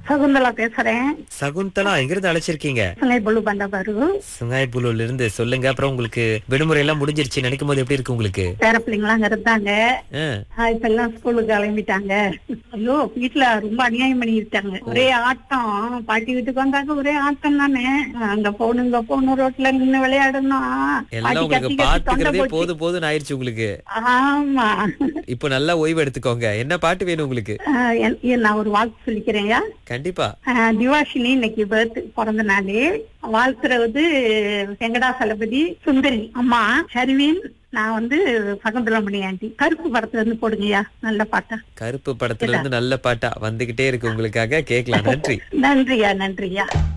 சகுந்தலா பேசுறேன் சகுந்தலா எங்கிருந்து அழைச்சிருக்கீங்க சுங்கை பொல்லு பண்டபாரு சுங்காய்புலூர்ல இருந்து சொல்லுங்க அப்புறம் உங்களுக்கு விடுமுறை எல்லாம் முடிஞ்சிருச்சு நினைக்கும் போது எப்படி இருக்கு உங்களுக்கு பேர பிள்ளைங்களாம் அங்க இருந்தாங்க ஆ, ஆஹ் இப்ப எல்லாம் ஸ்கூலுக்கு கிளம்பிட்டாங்க ஐயோ வீட்டுல ரொம்ப அநியாயம் பண்ணிட்டாங்க ஒரே ஆட்டம் பாட்டி வீட்டுக்கு வந்தாங்க ஒரே ஆட்டம் தானே அங்க போகணும் இங்க போகணும் ரோட்ல நின்னு விளையாடணும் எல்லாம் பாட்டி உங்களுக்கு கத்தி கத்தி தொண்டை பாத்துக்கிறதே போச்சு. போதும் போதும் ஆயிருச்சு உங்களுக்கு ஆமா இப்போ நல்லா ஓய்வு எடுத்துக்கோங்க என்ன பாட்டு வேணும் உங்களுக்கு ஆஹ் என்- என் நான் ஒரு வாழ்த்து சொல்லிக்கிறேன்யா கண்டிப்பா ஆஹ் திவாஷினி இன்னைக்கு பர்த் பிறந்த நாள் வாழ்த்துறது வெங்கடாசலபதி சுந்தரி அம்மா ஷர்வின் நான் வந்து சகுந்தரமணி ஆண்டி கருப்பு படத்துல இருந்து போடுங்கய்யா நல்ல பாட்டா கருப்பு படத்துல இருந்து நல்ல பாட்டா வந்துகிட்டே இருக்கு உங்களுக்காக கேட்கலாம் நன்றி நன்றியா நன்றியா